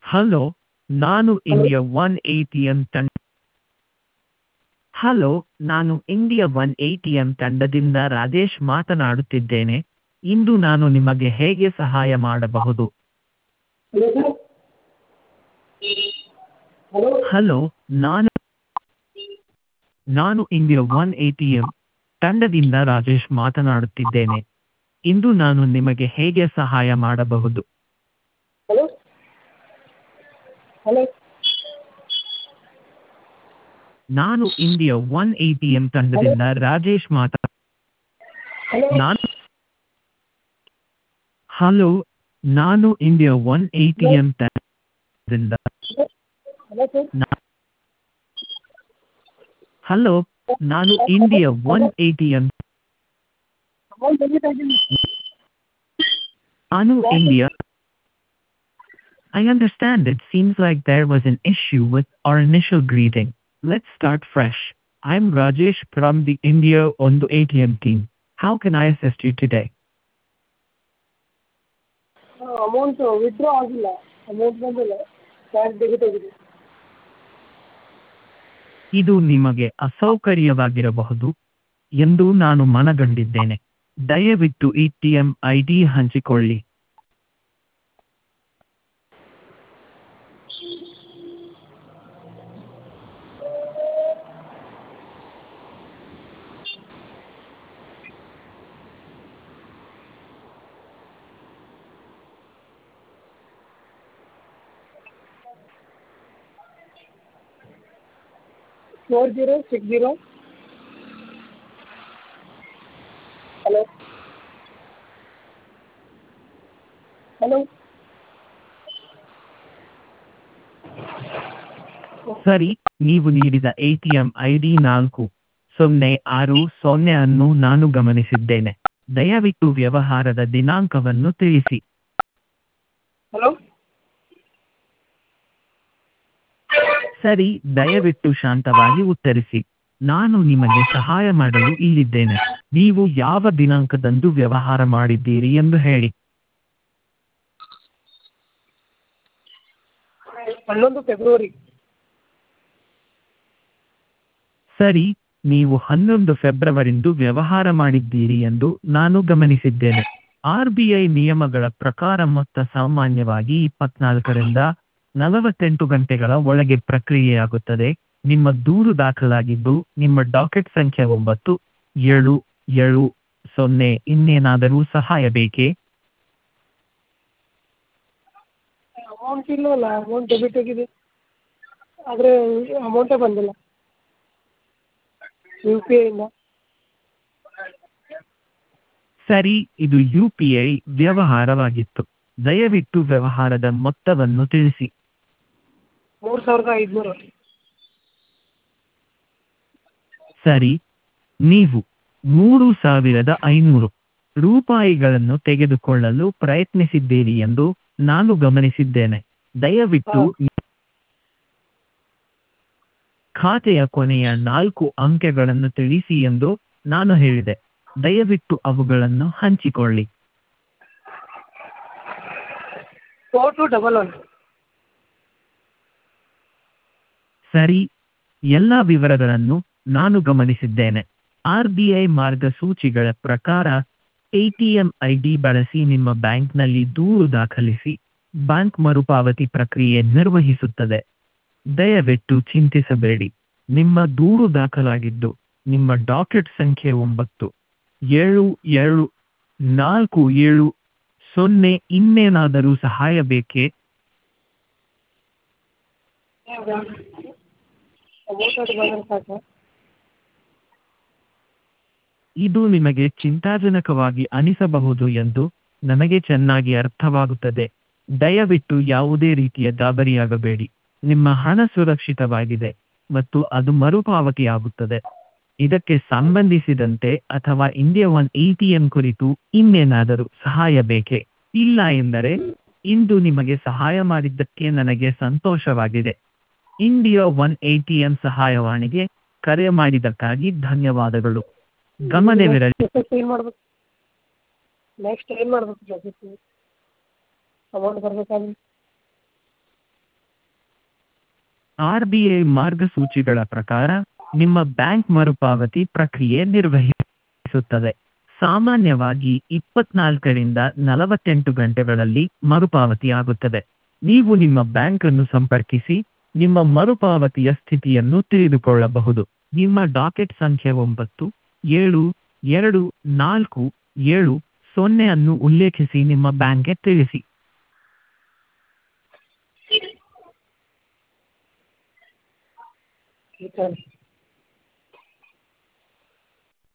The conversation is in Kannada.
ಹಲೋ ನಾನು India one A T M ತಂಡ ಹಲೋ ನಾನು India one A T M ತಂಡದಿಂದ ರಾಜೇಶ್ ಮಾತನಾಡುತ್ತಿದ್ದೇನೆ ಇಂದು ನಾನು ನಿಮಗೆ ಹೇಗೆ ಸಹಾಯ ಮಾಡಬಹುದು ಹಲೋ ಹಲೋ ನಾನು ನಾನು India one A T M ತಂಡದಿಂದ ರಾಜೇಶ್ ಮಾತನಾಡುತ್ತಿದ್ದೇನೆ ಇಂದು ನಾನು ನಿಮಗೆ ಹೇಗೆ ಸಹಾಯ ಮಾಡಬಹುದು ಹಲೋ ಹಲೋ ನಾನು India one A T M ತಂಡದಿಂದ ರಾಜೇಶ್ ಮಾತಾ ಹಲೋ ನಾನು ಹಲೋ ನಾನು India one A T M ತಂಡದಿಂದ ಹಲೋ ಸರ್ ನಾ- ಹಲೋ ನಾನು India one A T M amount debit ಆಗಿದೆ ನಾನು India I understand it seems like there was an issue with our initial greeting. Let's start fresh. I'm Rajesh from the India on the ATM team. How can I assist you today? Amount withdraw ಆಗಿಲ್ಲ ಅಮೌಂಟ್ ಬಂದಿಲ್ಲ ಕ್ಯಾಶ್ ಡೆಬಿಟ್ ಆಗಿದೆ ಇದು ನಿಮಗೆ ಅಸೌಕರ್ಯವಾಗಿರಬಹುದು ಎಂದು ನಾನು ಮನಗಂಡಿದ್ದೇನೆ ದಯವಿಟ್ಟು A T M I D ಹಂಚಿಕೊಳ್ಳಿ four zero six zero hello hello ಸರಿ ನೀವು ನೀಡಿದ A T M I D ನಾಲ್ಕು ಸೊನ್ನೆ ಆರು ಸೊನ್ನೆ ಅನ್ನು ನಾನು ಗಮನಿಸಿದ್ದೇನೆ ದಯವಿಟ್ಟು ವ್ಯವಹಾರದ ದಿನಾಂಕವನ್ನು ತಿಳಿಸಿ ಹಲೋ ಸರಿ ದಯವಿಟ್ಟು ಶಾಂತವಾಗಿ ಉತ್ತರಿಸಿ ನಾನು ನಿಮಗೆ ಸಹಾಯ ಮಾಡಲು ಇಲ್ಲಿದ್ದೇನೆ ನೀವು ಯಾವ ದಿನಾಂಕದಂದು ವ್ಯವಹಾರ ಮಾಡಿದ್ದೀರಿ ಎಂದು ಹೇಳಿ ಹನ್ನೊಂದು ಫೆಬ್ರವರಿ ಸರಿ ನೀವು ಹನ್ನೊಂದು ಫೆಬ್ರವರಿಂದು ವ್ಯವಹಾರ ಮಾಡಿದ್ದೀರಿ ಎಂದು ನಾನು ಗಮನಿಸಿದ್ದೇನೆ ಆರ್ ಬಿ ಐ ನಿಯಮಗಳ ಪ್ರಕಾರ ಮೊತ್ತ ಸಾಮಾನ್ಯವಾಗಿ ಇಪ್ಪತ್ನಾಲ್ಕರಿಂದ ನಲವತ್ತೆಂಟು ಗಂಟೆಗಳ ಒಳಗೆ ಪ್ರಕ್ರಿಯೆಯಾಗುತ್ತದೆ ನಿಮ್ಮ ದೂರು ದಾಖಲಾಗಿದ್ದು ನಿಮ್ಮ ಡಾಕೆಟ್ ಸಂಖ್ಯೆ ಒಂಬತ್ತು ಏಳು ಏಳು ಸೊನ್ನೆ ಇನ್ನೇನಾದರೂ ಸಹಾಯ ಬೇಕೇ ಅಮೌಂಟ್ ಇಲ್ಲವಲ್ಲ ಅಮೌಂಟ್ ಡೆಬಿಟ್ ಆಗಿದೆ ಆದರೆ ಅಮೌಂಟೇ ಬಂದಿಲ್ಲ ಯು ಪಿ ಐಯಿಂದ ಸರಿ ಇದು ಯು ಪಿ ಐ ವ್ಯವಹಾರವಾಗಿತ್ತು ದಯವಿಟ್ಟು ವ್ಯವಹಾರದ ಮೊತ್ತವನ್ನು ತಿಳಿಸಿ ಮೂರು ಸಾವಿರದ ಐದುನೂರು ಸರಿ ನೀವು ಮೂರು ಸಾವಿರದ ಐನೂರು ರೂಪಾಯಿಗಳನ್ನು ತೆಗೆದುಕೊಳ್ಳಲು ಪ್ರಯತ್ನಿಸಿದ್ದೀರಿ ಎಂದು ನಾನು ಗಮನಿಸಿದ್ದೇನೆ ದಯವಿಟ್ಟು ಖಾತೆಯ ಕೊನೆಯ ನಾಲ್ಕು ಅಂಕೆಗಳನ್ನು ತಿಳಿಸಿ ಎಂದು ನಾನು ಹೇಳಿದೆ ದಯವಿಟ್ಟು ಅವುಗಳನ್ನು ಹಂಚಿಕೊಳ್ಳಿ ಫೋರ್ ಟು ಡಬಲ್ ಒನ್ ಸರಿ ಎಲ್ಲ ವಿವರಗಳನ್ನು ನಾನು ಗಮನಿಸಿದ್ದೇನೆ ಆರ್ ಬಿ ಐ ಮಾರ್ಗಸೂಚಿಗಳ ಪ್ರಕಾರ ಎಟಿಎಂ ಐ ಡಿ ಬಳಸಿ ನಿಮ್ಮ ಬ್ಯಾಂಕ್ನಲ್ಲಿ ದೂರು ದಾಖಲಿಸಿ ಬ್ಯಾಂಕ್ ಮರುಪಾವತಿ ಪ್ರಕ್ರಿಯೆ ನಿರ್ವಹಿಸುತ್ತದೆ ದಯವಿಟ್ಟು ಚಿಂತಿಸಬೇಡಿ ನಿಮ್ಮ ದೂರು ದಾಖಲಾಗಿದ್ದು ನಿಮ್ಮ ಡಾಕೆಟ್ ಸಂಖ್ಯೆ ಒಂಬತ್ತು ಏಳು ಏಳು ನಾಲ್ಕು ಏಳು ಸೊನ್ನೆ ಇನ್ನೇನಾದರೂ ಸಹಾಯ ಬೇಕೇ ಅಮೌಂಟ್ ಅದು ಬಂದರೆ ಸಾಕು ಇದು ನಿಮಗೆ ಚಿಂತಾಜನಕವಾಗಿ ಅನಿಸಬಹುದು ಎಂದು ನನಗೆ ಚೆನ್ನಾಗಿ ಅರ್ಥವಾಗುತ್ತದೆ ದಯವಿಟ್ಟು ಯಾವುದೇ ರೀತಿಯ ಗಾಬರಿಯಾಗಬೇಡಿ ನಿಮ್ಮ ಹಣ ಸುರಕ್ಷಿತವಾಗಿದೆ ಮತ್ತು ಅದು ಮರುಪಾವತಿಯಾಗುತ್ತದೆ ಇದಕ್ಕೆ ಸಂಬಂಧಿಸಿದಂತೆ ಅಥವಾ ಇಂಡಿಯಾ ಒನ್ ಎಟಿಎಂ ಕುರಿತು ಇನ್ನೇನಾದರೂ ಸಹಾಯ ಬೇಕೇ ಇಲ್ಲ ಎಂದರೆ ಇಂದು ನಿಮಗೆ ಸಹಾಯ ಮಾಡಿದ್ದಕ್ಕೆ ನನಗೆ ಸಂತೋಷವಾಗಿದೆ ಇಂಡಿಯಾ ಒನ್ ಎಟಿಎಂ ಸಹಾಯವಾಣಿಗೆ ಕರೆ ಮಾಡಿದ್ದಕ್ಕಾಗಿ ಧನ್ಯವಾದಗಳು ಗಮನವಿರಲಿ ನೆಕ್ಸ್ಟ್ ಏನು ಮಾಡ್ಬೇಕು ನೆಕ್ಸ್ಟ್ ಏನು ಮಾಡ್ಬೇಕು ಜಾಸ್ತಿ ಅಮೌಂಟ್ ಬರಬೇಕಾದ್ರೆ ಆರ್ ಬಿ ಐ ಮಾರ್ಗಸೂಚಿಗಳ ಪ್ರಕಾರ ನಿಮ್ಮ ಬ್ಯಾಂಕ್ ಮರುಪಾವತಿ ಪ್ರಕ್ರಿಯೆ ನಿರ್ವಹಿಸುತ್ತದೆ ಸಾಮಾನ್ಯವಾಗಿ ಇಪ್ಪತ್ನಾಲ್ಕರಿಂದ ನಲವತ್ತೆಂಟು ಗಂಟೆಗಳಲ್ಲಿ ಮರುಪಾವತಿಯಾಗುತ್ತದೆ ನೀವು ನಿಮ್ಮ ಬ್ಯಾಂಕ್ ಅನ್ನು ಸಂಪರ್ಕಿಸಿ ನಿಮ್ಮ ಮರುಪಾವತಿಯ ಸ್ಥಿತಿಯನ್ನು ತಿಳಿದುಕೊಳ್ಳಬಹುದು ನಿಮ್ಮ ಡಾಕೆಟ್ ಸಂಖ್ಯೆ ಒಂಬತ್ತು ಏಳು ಎರಡು ನಾಲ್ಕು ಏಳು ಸೊನ್ನೆ ಅನ್ನು ಉಲ್ಲೇಖಿಸಿ ನಿಮ್ಮ ಬ್ಯಾಂಕ್ಗೆ ತಿಳಿಸಿ ರಿಟರ್ನ್